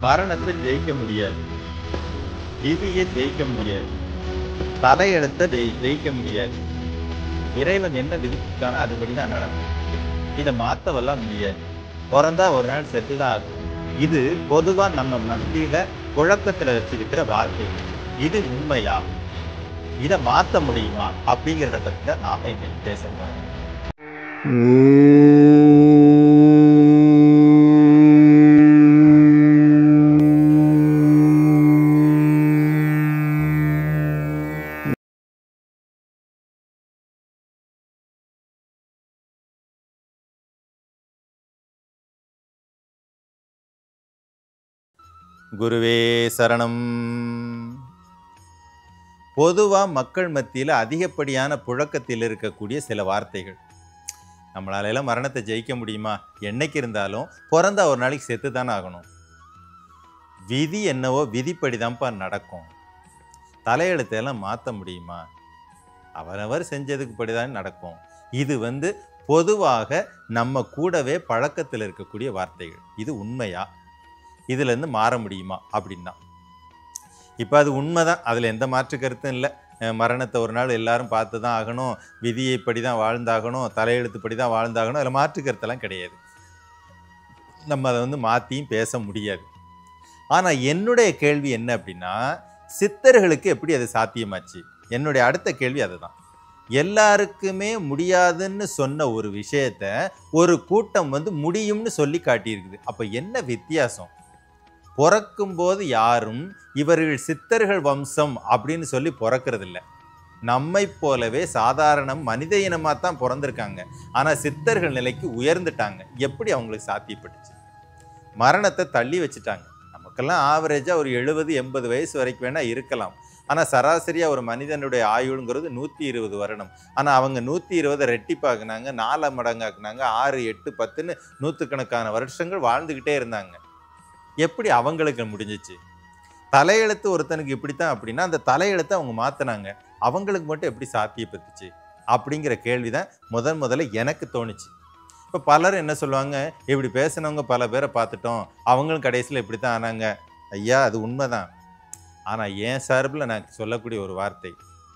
மரணத்தை ஜெயிக்க முடியாது விதியை ஜெயிக்க முடியாது தலையெழுத்தை ஜெயி- ஜெயிக்க முடியாது இறைவன் என்ன விதிச்சிருக்கானோ அதுபடிதான் நடக்கும் இதை மாத்தவெல்லாம் முடியாது பிறந்தா ஒரு நாள் செத்துதான் ஆகும் இது பொதுவா நம்ம மத்தியில குழப்பத்துல வச்சிருக்கிற வார்த்தை இது உண்மையா இதை மாத்த முடியுமா அப்படிங்கிறத பத்தி தான் நாம இன்னைக்கு பேச போறோம் குருவே சரணம் பொதுவாக மக்கள் மத்தியில் அதிகப்படியான புழக்கத்தில் இருக்கக்கூடிய சில வார்த்தைகள் நம்மளால எல்லாம் மரணத்தை ஜெயிக்க முடியுமா என்னைக்கு இருந்தாலும் பிறந்தா ஒரு நாளைக்கு செத்து தானே ஆகணும் விதி என்னவோ விதிப்படி தான்ப்பா நடக்கும் தலையெழுத்தையெல்லாம் மாற்ற முடியுமா அவரவர் செஞ்சதுக்கு படிதான் நடக்கும் இது வந்து பொதுவாக நம்ம கூடவே பழக்கத்தில் இருக்கக்கூடிய வார்த்தைகள் இது உண்மையா இதுலேருந்து மாற முடியுமா அப்படின்னா இப்போ அது உண்மைதான் அதில் எந்த மாற்று கருத்தும் இல்லை அஹ் மரணத்தை ஒரு நாள் எல்லாரும் பார்த்து தான் ஆகணும் விதியைப்படி தான் வாழ்ந்தாகணும் தலையெழுத்துப்படி தான் வாழ்ந்தாகணும் அதில் மாற்று கருத்தெல்லாம் கிடையாது நம்ம அதை வந்து மாற்றியும் பேச முடியாது ஆனால் என்னுடைய கேள்வி என்ன அப்படின்னா சித்தர்களுக்கு எப்படி அது சாத்தியமாச்சு என்னுடைய அடுத்த கேள்வி அதுதான் எல்லாருக்குமே முடியாதுன்னு சொன்ன ஒரு விஷயத்த ஒரு கூட்டம் வந்து முடியும்னு சொல்லி காட்டியிருக்குது அப்போ என்ன வித்தியாசம் பிறக்கும்போது யாரும் இவர்கள் சித்தர்கள் வம்சம் அப்படின்னு சொல்லி பிறக்கறதில்ல நம்மை போலவே சாதாரண மனித இனமாக தான் பிறந்திருக்காங்க ஆனால் சித்தர்கள் நிலைக்கு உயர்ந்துட்டாங்க எப்படி அவங்களுக்கு சாத்தியப்பட்டுச்சு மரணத்தை தள்ளி வச்சுட்டாங்க நமக்கெல்லாம் ஆவரேஜாக ஒரு எழுபது எண்பது வயசு வரைக்கும் வேணால் இருக்கலாம் ஆனால் சராசரியாக ஒரு மனிதனுடைய ஆயுளுங்கிறது நூற்றி இருபது வருடம் ஆனால் அவங்க நூற்றி இருபதை ரெட்டிப்பாக்குனாங்க நாலு மடங்காக்குனாங்க ஆறு எட்டு பத்துன்னு நூற்றுக்கணக்கான வருஷங்கள் வாழ்ந்துக்கிட்டே இருந்தாங்க எப்படி அவங்களுக்கு முடிஞ்சிச்சு தலையெழுத்து ஒருத்தனுக்கு இப்படித்தான் அப்படின்னா அந்த தலையெழுத்தை அவங்க மாற்றினாங்க அவங்களுக்கு மட்டும் எப்படி சாத்தியப்பட்டுச்சு அப்படிங்கிற கேள்வி தான் முதன் முதல்ல எனக்கு தோணுச்சு இப்போ பலரும் என்ன சொல்லுவாங்க இப்படி பேசினவங்க பல பேரை பார்த்துட்டோம் அவங்களும் கடைசியில் இப்படி தான் ஆனாங்க ஐயா அது உண்மைதான் ஆனால் என் சார்பில் நான் சொல்லக்கூடிய ஒரு வார்த்தை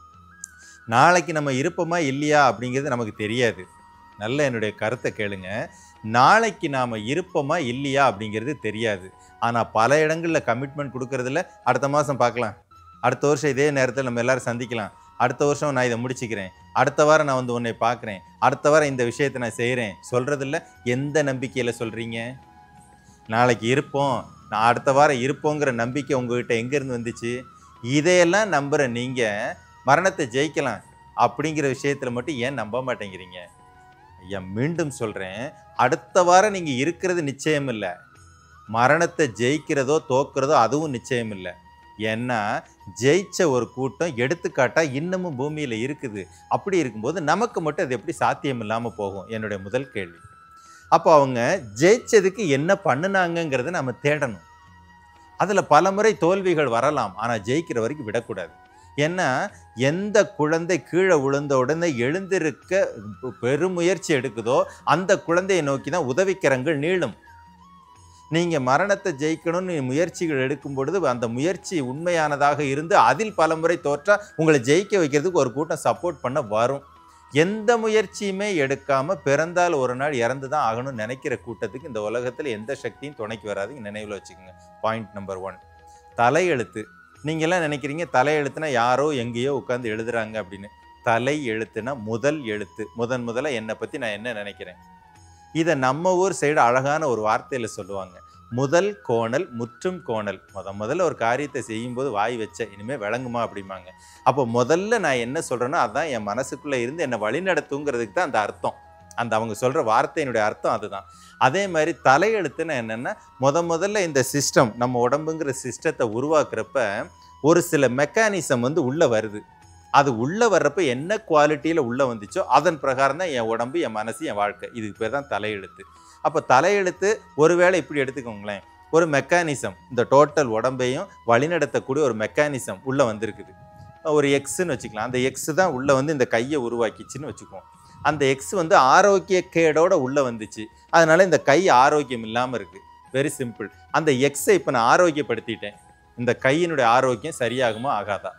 நாளைக்கு நம்ம இருப்போமா இல்லையா அப்படிங்கிறது நமக்கு தெரியாது நல்ல என்னுடைய கருத்தை கேளுங்க நாளைக்கு நாம் இருப்போமா இல்லையா அப்படிங்கிறது தெரியாது ஆனால் பல இடங்களில் கமிட்மெண்ட் கொடுக்கறதில்ல அடுத்த மாதம் பார்க்கலாம் அடுத்த வருஷம் இதே நேரத்தில் நம்ம எல்லாரும் சந்திக்கலாம் அடுத்த வருஷம் நான் இதை முடிச்சுக்கிறேன் அடுத்த வாரம் நான் வந்து உன்னை பார்க்குறேன் அடுத்த வாரம் இந்த விஷயத்தை நான் செய்கிறேன் சொல்கிறதில்ல எந்த நம்பிக்கையில் சொல்கிறீங்க நாளைக்கு இருப்போம் நான் அடுத்த வாரம் இருப்போங்கிற நம்பிக்கை உங்ககிட்ட எங்கேருந்து வந்துச்சு இதையெல்லாம் நம்புகிற நீங்கள் மரணத்தை ஜெயிக்கலாம் அப்படிங்கிற விஷயத்தில் மட்டும் ஏன் நம்ப மாட்டேங்கிறீங்க ஐயா மீண்டும் சொல்கிறேன் அடுத்த வாரம் நீங்கள் இருக்கிறது நிச்சயம் இல்லை மரணத்தை ஜெயிக்கிறதோ தோக்கிறதோ அதுவும் நிச்சயம் இல்லை ஏன்னா ஜெயிச்ச ஒரு கூட்டம் எடுத்துக்காட்டா இன்னமும் பூமியில் இருக்குது அப்படி இருக்கும்போது நமக்கு மட்டும் அது எப்படி சாத்தியம் இல்லாமல் போகும் என்னுடைய முதல் கேள்வி அப்போ அவங்க ஜெயிச்சதுக்கு என்ன பண்ணுனாங்கங்கிறத நம்ம தேடணும் அதில் பல முறை தோல்விகள் வரலாம் ஆனால் ஜெயிக்கிற வரைக்கும் விடக்கூடாது ஏன்னா எந்த குழந்தை கீழே விழுந்த உடனே எழுந்திருக்க பெருமுயற்சி எடுக்குதோ அந்த குழந்தையை நோக்கி தான் உதவிக்கரங்கள் நீளும் நீங்கள் மரணத்தை ஜெயிக்கணும்னு முயற்சிகள் எடுக்கும் பொழுது அந்த முயற்சி உண்மையானதாக இருந்து அதில் பல முறை தோற்றா உங்களை ஜெயிக்க வைக்கிறதுக்கு ஒரு கூட்டம் சப்போர்ட் பண்ண வரும் எந்த முயற்சியுமே எடுக்காம பிறந்தால் ஒரு நாள் இறந்து தான் ஆகணும்னு நினைக்கிற கூட்டத்துக்கு இந்த உலகத்தில் எந்த சக்தியும் துணைக்கு வராது நினைவில் வச்சுக்கோங்க பாயிண்ட் நம்பர் ஒன் தலையெழுத்து நீங்கள்லாம் நினைக்கிறீங்க தலையெழுத்துனா யாரோ எங்கேயோ உட்காந்து எழுதுறாங்க அப்படின்னு தலை எழுத்துனா முதல் எழுத்து முதன் முதல்ல என்னை பற்றி நான் என்ன நினைக்கிறேன் இதை நம்ம ஊர் சைடு அழகான ஒரு வார்த்தையில் சொல்லுவாங்க முதல் கோணல் முற்றும் கோணல் முத முதல்ல ஒரு காரியத்தை செய்யும்போது வாய் வச்ச இனிமேல் விளங்குமா அப்படிம்பாங்க அப்போ முதல்ல நான் என்ன சொல்கிறேனோ அதான் என் மனசுக்குள்ளே இருந்து என்னை வழிநடத்துங்கிறதுக்கு தான் அந்த அர்த்தம் அந்த அவங்க சொல்கிற வார்த்தையினுடைய அர்த்தம் அதுதான் அதே மாதிரி தலையெழுத்துன்னு என்னென்னா முத முதல்ல இந்த சிஸ்டம் நம்ம உடம்புங்கிற சிஸ்டத்தை உருவாக்குறப்ப ஒரு சில மெக்கானிசம் வந்து உள்ளே வருது அது உள்ளே வர்றப்ப என்ன குவாலிட்டியில் உள்ளே வந்துச்சோ அதன் பிரகாரம் தான் என் உடம்பு என் மனசு என் வாழ்க்கை இதுக்கு பேர் தான் தலையெழுத்து அப்போ தலையெழுத்து ஒருவேளை இப்படி எடுத்துக்கோங்களேன் ஒரு மெக்கானிசம் இந்த டோட்டல் உடம்பையும் வழிநடத்தக்கூடிய ஒரு மெக்கானிசம் உள்ளே வந்திருக்குது ஒரு எக்ஸ்ன்னு வச்சுக்கலாம் அந்த எக்ஸ் தான் உள்ளே வந்து இந்த கையை உருவாக்கிச்சுன்னு வச்சுக்குவோம் அந்த எக்ஸ் வந்து ஆரோக்கிய கேடோட உள்ளே வந்துச்சு அதனால இந்த கை ஆரோக்கியம் இல்லாமல் இருக்குது வெரி சிம்பிள் அந்த எக்ஸை இப்போ நான் ஆரோக்கியப்படுத்திட்டேன் இந்த கையினுடைய ஆரோக்கியம் சரியாகுமா ஆகாதா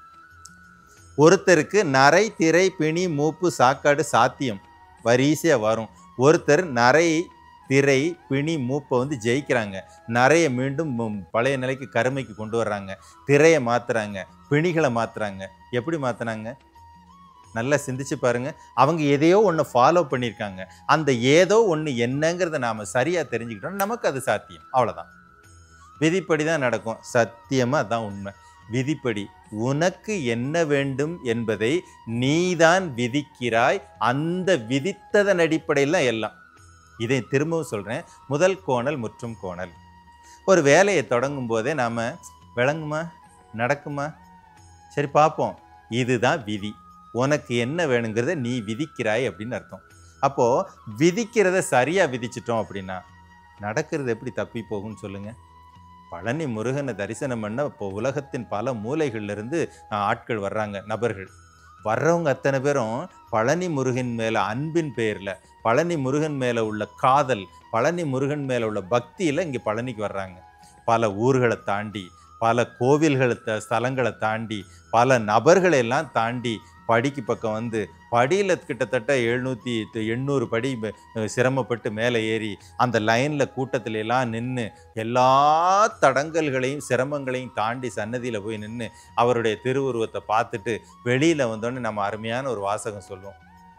ஒருத்தருக்கு நரை திரை பிணி மூப்பு சாக்காடு சாத்தியம் வரிசையாக வரும் ஒருத்தர் நரை திரை பிணி மூப்பை வந்து ஜெயிக்கிறாங்க நரையை மீண்டும் ம், பழைய நிலைக்கு கருமைக்கு கொண்டு வர்றாங்க திரையை மாத்துறாங்க பிணிகளை மாத்துறாங்க எப்படி மாத்துனாங்க நல்லா சிந்திச்சு பாருங்க அவங்க எதையோ ஒன்று ஃபாலோ பண்ணியிருக்காங்க அந்த ஏதோ ஒன்று என்னங்கிறத நாம் சரியாக தெரிஞ்சுக்கிட்டோம் நமக்கு அது சாத்தியம் அவ்வளோதான் விதிப்படி தான் நடக்கும் சத்தியமாக அதான் உண்மை விதிப்படி உனக்கு என்ன வேண்டும் என்பதை நீதான் விதிக்கிறாய் அந்த விதித்ததன் அடிப்படையில் தான் எல்லாம் இதை திரும்பவும் சொல்கிறேன் முதல் கோணல் முற்றும் கோணல் ஒரு வேலையை தொடங்கும் போதே நாம் விளங்குமா நடக்குமா சரி பார்ப்போம் இதுதான் விதி உனக்கு என்ன வேணுங்கிறத நீ விதிக்கிறாய் அப்படின்னு அர்த்தம் அப்போது விதிக்கிறத சரியாக விதிச்சிட்டோம் அப்படின்னா நடக்கிறது எப்படி தப்பி போகும்னு சொல்லுங்கள் பழனி முருகனை தரிசனம் பண்ண இப்போ உலகத்தின் பல மூலைகள்ல இருந்து அஹ், ஆட்கள் வர்றாங்க நபர்கள் வர்றவங்க அத்தனை பேரும் பழனி முருகன் மேலே அன்பின் பேரில் பழனி முருகன் மேலே உள்ள காதல் பழனி முருகன் மேலே உள்ள பக்தியில் இங்கே பழனிக்கு வர்றாங்க பல ஊர்களை தாண்டி பல கோவில்களை த ஸ்தலங்களை தாண்டி பல நபர்களை எல்லாம் தாண்டி படிக்கு பக்கம் வந்து படியில் கிட்டத்தட்ட எழுநூற்றி எண்ணூறு படி அஹ், சிரமப்பட்டு மேலே ஏறி அந்த லைனில் கூட்டத்துல எல்லாம் நின்று எல்லா தடங்கல்களையும் சிரமங்களையும் தாண்டி சன்னதியில் போய் நின்று அவருடைய திருவுருவத்தை பார்த்துட்டு வெளியில் வந்தோடனே நம்ம அருமையான ஒரு வாசகம் சொல்லுவோம்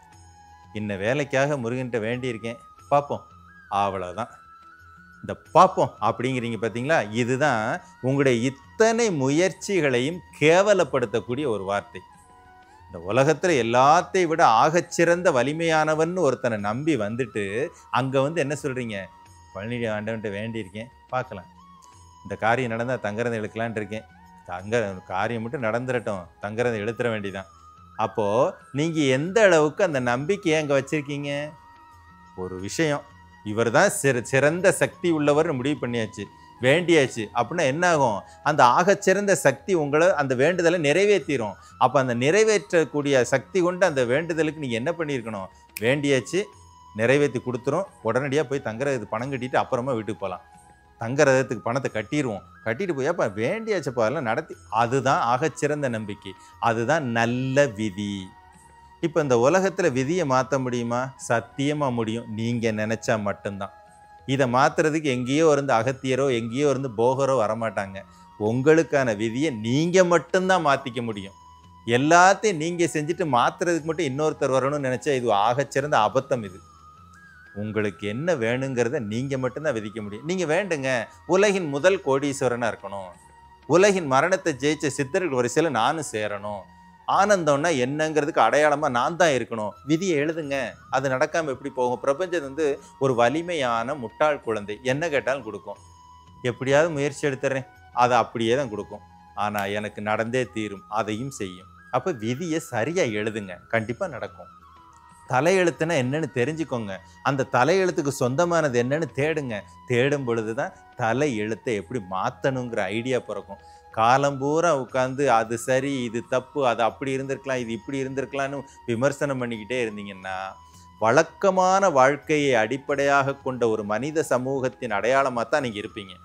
இன்ன வேலைக்காக முருகன்கிட்ட வேண்டியிருக்கேன் பார்ப்போம் அவ்வளோதான் இந்த பார்ப்போம் அப்படிங்கிறீங்க பார்த்தீங்களா இதுதான் உங்களுடைய இத்தனை முயற்சிகளையும் கேவலப்படுத்தக்கூடிய ஒரு வார்த்தை இந்த உலகத்தில் எல்லாத்தையும் விட ஆகச்சிறந்த வலிமையானவன் ஒருத்தனை நம்பி வந்துட்டு அங்கே வந்து என்ன சொல்கிறீங்க பழனி ஆண்டவன்கிட்ட வேண்டியிருக்கேன் பார்க்கலாம் இந்த காரியம் நடந்தால் தங்கறதை இழுக்கலான் இருக்கேன் தங்க காரியம் மட்டும் நடந்துடட்டும் தங்கறதை இழுத்துற வேண்டிதான் அப்போது நீங்கள் எந்த அளவுக்கு அந்த நம்பிக்கையை அங்கே வச்சுருக்கீங்க ஒரு விஷயம் இவர் தான் சிற சிறந்த சக்தி உள்ளவர்னு முடிவு பண்ணியாச்சு வேண்டியாச்சு அப்படின்னா என்ன ஆகும் அந்த ஆகச்சிறந்த சக்தி உங்களை அந்த வேண்டுதலை நிறைவேற்றிடும் அப்போ அந்த நிறைவேற்றக்கூடிய சக்தி கொண்டு அந்த வேண்டுதலுக்கு நீங்கள் என்ன பண்ணியிருக்கணும் வேண்டியாச்சு நிறைவேற்றி கொடுத்துரும் உடனடியாக போய் தங்குறது பணம் கட்டிட்டு அப்புறமா வீட்டுக்கு போகலாம் தங்குறதுக்கு பணத்தை கட்டிடுவோம் கட்டிட்டு போய் அப்போ வேண்டியாச்சப்பா அதெல்லாம் நடத்தி அதுதான் ஆகச்சிறந்த நம்பிக்கை அதுதான் நல்ல விதி இப்போ இந்த உலகத்தில் விதியை மாற்ற முடியுமா சத்தியமாக முடியும் நீங்கள் நினச்சா மட்டும்தான் இதை மாற்றுறதுக்கு எங்கேயோ இருந்து அகத்தியரோ எங்கேயோ இருந்து போகரோ வரமாட்டாங்க உங்களுக்கான விதியை நீங்கள் மட்டும்தான் மாற்றிக்க முடியும் எல்லாத்தையும் நீங்கள் செஞ்சுட்டு மாற்றுறதுக்கு மட்டும் இன்னொருத்தர் வரணும்னு நினச்சா இது ஆகச்சிறந்த அபத்தம் இது உங்களுக்கு என்ன வேணுங்கிறத நீங்கள் மட்டும்தான் விதிக்க முடியும் நீங்கள் வேண்டுங்க உலகின் முதல் கோடீஸ்வரனாக இருக்கணும் உலகின் மரணத்தை ஜெயிச்ச சித்தர்கள் வரிசையில் நானும் சேரணும் ஆனந்தம்னா என்னங்கிறதுக்கு அடையாளமாக நான் தான் இருக்கணும் விதியை எழுதுங்க அது நடக்காமல் எப்படி போகும் பிரபஞ்சம் வந்து ஒரு வலிமையான முட்டாள் குழந்தை என்ன கேட்டாலும் கொடுக்கும் எப்படியாவது முயற்சி எடுத்துறேன் அதை அப்படியே தான் கொடுக்கும் ஆனால் எனக்கு நடந்தே தீரும் அதையும் செய்யும் அப்போ விதியை சரியாக எழுதுங்க கண்டிப்பாக நடக்கும் தலையெழுத்துனா என்னன்னு தெரிஞ்சுக்கோங்க அந்த தலையெழுத்துக்கு சொந்தமானது என்னன்னு தேடுங்க தேடும் பொழுது தான் தலை எழுத்தை எப்படி மாற்றணுங்கிற ஐடியா பிறக்கும் காலம் பூரா உட்காந்து அது சரி இது தப்பு அது அப்படி இருந்திருக்கலாம் இது இப்படி இருந்திருக்கலாம்னு விமர்சனம் பண்ணிக்கிட்டே இருந்தீங்கன்னா வழக்கமான வாழ்க்கையை அடிப்படையாக கொண்ட ஒரு மனித சமூகத்தின் அடையாளமாக தான் நீங்கள் இருப்பீங்க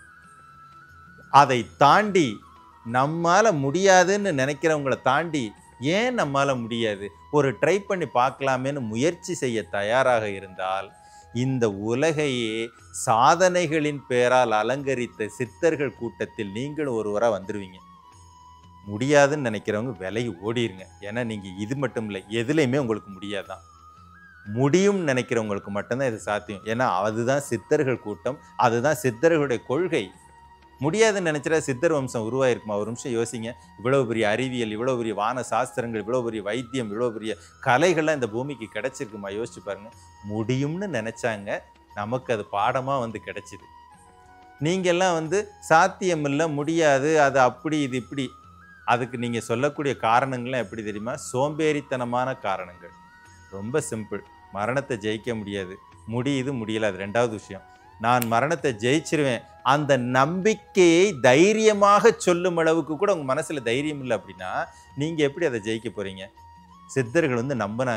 அதை தாண்டி நம்மால முடியாதுன்னு நினைக்கிறவங்களை தாண்டி ஏன் நம்மால முடியாது ஒரு ட்ரை பண்ணி பார்க்கலாமேன்னு முயற்சி செய்ய தயாராக இருந்தால் இந்த உலகையே சாதனைகளின் பேரால் அலங்கரித்த சித்தர்கள் கூட்டத்தில் நீங்களும் ஒருவராக வந்துடுவீங்க முடியாதுன்னு நினைக்கிறவங்க விலகி ஓடிருங்க ஏன்னா நீங்கள் இது மட்டும் இல்லை எதுலேயுமே உங்களுக்கு முடியாதான் முடியும்னு நினைக்கிறவங்களுக்கு மட்டும்தான் இது சாத்தியம் ஏன்னா அதுதான் சித்தர்கள் கூட்டம் அதுதான் சித்தர்களுடைய கொள்கை முடியாதுன்னு நினைச்சிட்டா சித்தர் வம்சம் உருவாயிருக்குமா ஒரு நிமிஷம் யோசிங்க இவ்வளவு பெரிய அறிவியல் இவ்வளவு பெரிய வான சாஸ்திரங்கள் இவ்வளவு பெரிய வைத்தியம் இவ்வளவு பெரிய கலைகள்லாம் இந்த பூமிக்கு கிடைச்சிருக்குமா யோசிச்சு பாருங்க முடியும்னு நினைச்சாங்க நமக்கு அது பாடமாக வந்து கிடைச்சிது நீங்கள்லாம் வந்து சாத்தியம் இல்லை முடியாது அது அப்படி இது இப்படி அதுக்கு நீங்கள் சொல்லக்கூடிய காரணங்கள்லாம் எப்படி தெரியுமா சோம்பேறித்தனமான காரணங்கள் ரொம்ப சிம்பிள் மரணத்தை ஜெயிக்க முடியாது முடியுது முடியல அது ரெண்டாவது விஷயம் நான் மரணத்தை ஜெயிச்சிருவேன் அந்த நம்பிக்கையை தைரியமாக சொல்லும் அளவுக்கு கூட உங்கள் மனசில் தைரியம் இல்லை அப்படின்னா நீங்கள் எப்படி அதை ஜெயிக்க போகிறீங்க சித்தர்கள் வந்து நம்பினாங்க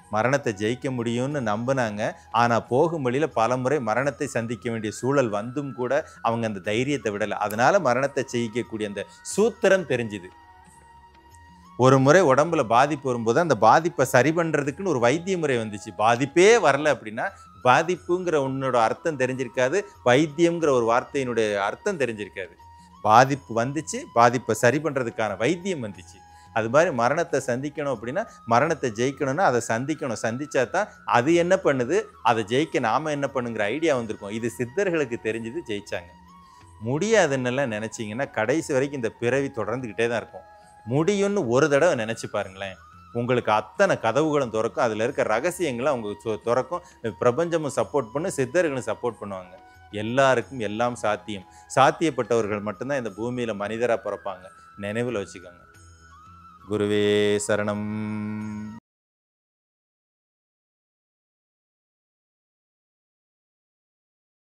மரணத்தை ஜெயிக்க முடியும்னு நம்பினாங்க ஆனால் போகும் வழியில் பல முறை மரணத்தை சந்திக்க வேண்டிய சூழல் வந்தும் கூட அவங்க அந்த தைரியத்தை விடலை அதனால மரணத்தை ஜெயிக்கக்கூடிய அந்த சூத்திரம் தெரிஞ்சுது ஒரு முறை உடம்புல பாதிப்பு வரும்போது அந்த பாதிப்பை சரி பண்ணுறதுக்குன்னு ஒரு வைத்திய முறை வந்துச்சு பாதிப்பே வரல அப்படின்னா பாதிப்புங்கிற உன்னோட அர்த்தம் தெரிஞ்சிருக்காது வைத்தியம்ங்கிற ஒரு வார்த்தையினுடைய அர்த்தம் தெரிஞ்சிருக்காது பாதிப்பு வந்துச்சு பாதிப்பை சரி பண்ணுறதுக்கான வைத்தியம் வந்துச்சு அது மாதிரி மரணத்தை சந்திக்கணும் அப்படின்னா மரணத்தை ஜெயிக்கணும்னா அதை சந்திக்கணும் சந்திச்சா தான் அது என்ன பண்ணுது அதை ஜெயிக்க நாம என்ன பண்ணுங்கிற ஐடியா வந்திருக்கும் இது சித்தர்களுக்கு தெரிஞ்சது ஜெயிச்சாங்க முடியாதுன்னெல்லாம் நினச்சிங்கன்னா கடைசி வரைக்கும் இந்த பிறவி தொடர்ந்துக்கிட்டே தான் இருக்கும் முடியும்னு ஒரு தடவை நினச்சி பாருங்களேன் உங்களுக்கு அத்தனை கதவுகளும் திறக்கும் அதில் இருக்க ரகசியங்களை அவங்க சொ- திறக்கும் பிரபஞ்சமும் சப்போர்ட் பண்ணும் சித்தர்களும் சப்போர்ட் பண்ணுவாங்க எல்லாருக்கும் எல்லாம் சாத்தியம் சாத்தியப்பட்டவர்கள் மட்டும்தான் இந்த பூமியில் மனிதராக பிறப்பாங்க நினைவில் வச்சுக்கோங்க குருவே சரணம்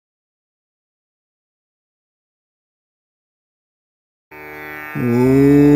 ஓம்